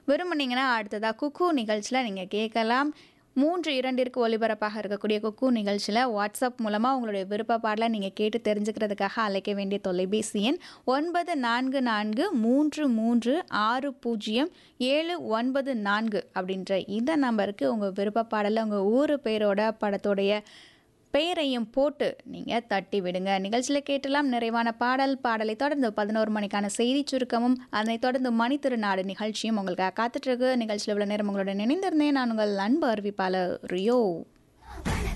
விரும்புனீங்கன்னா அடுத்ததாக குக்கு நிகழ்ச்சியில் நீங்கள் கேட்கலாம் மூன்று இரண்டிற்கு ஒலிபரப்பாக இருக்கக்கூடிய குக்கு நிகழ்ச்சியில் வாட்ஸ்அப் மூலமாக உங்களுடைய விருப்ப பாடலை நீங்கள் கேட்டு தெரிஞ்சுக்கிறதுக்காக அழைக்க வேண்டிய தொலைபேசி எண் ஒன்பது நான்கு நான்கு மூன்று மூன்று ஆறு பூஜ்ஜியம் ஏழு ஒன்பது நான்கு அப்படின்ற இந்த நம்பருக்கு உங்கள் விருப்ப பாடலை உங்கள் ஊர் பேரோட படத்தோடைய பெயரையும் போட்டு நீங்கள் தட்டி விடுங்க நிகழ்ச்சியில் கேட்டலாம் நிறைவான பாடல் பாடலை தொடர்ந்து பதினோரு மணிக்கான செய்தி சுருக்கமும் அதனைத் தொடர்ந்து மணி திருநாடு நிகழ்ச்சியும் உங்களுக்காக காத்துட்ருக்கு நிகழ்ச்சியில் உள்ள நேரம் உங்களோட நினைந்திருந்தேன் நான் உங்கள் அன்பு அறிவிப்பாளர் ரியோ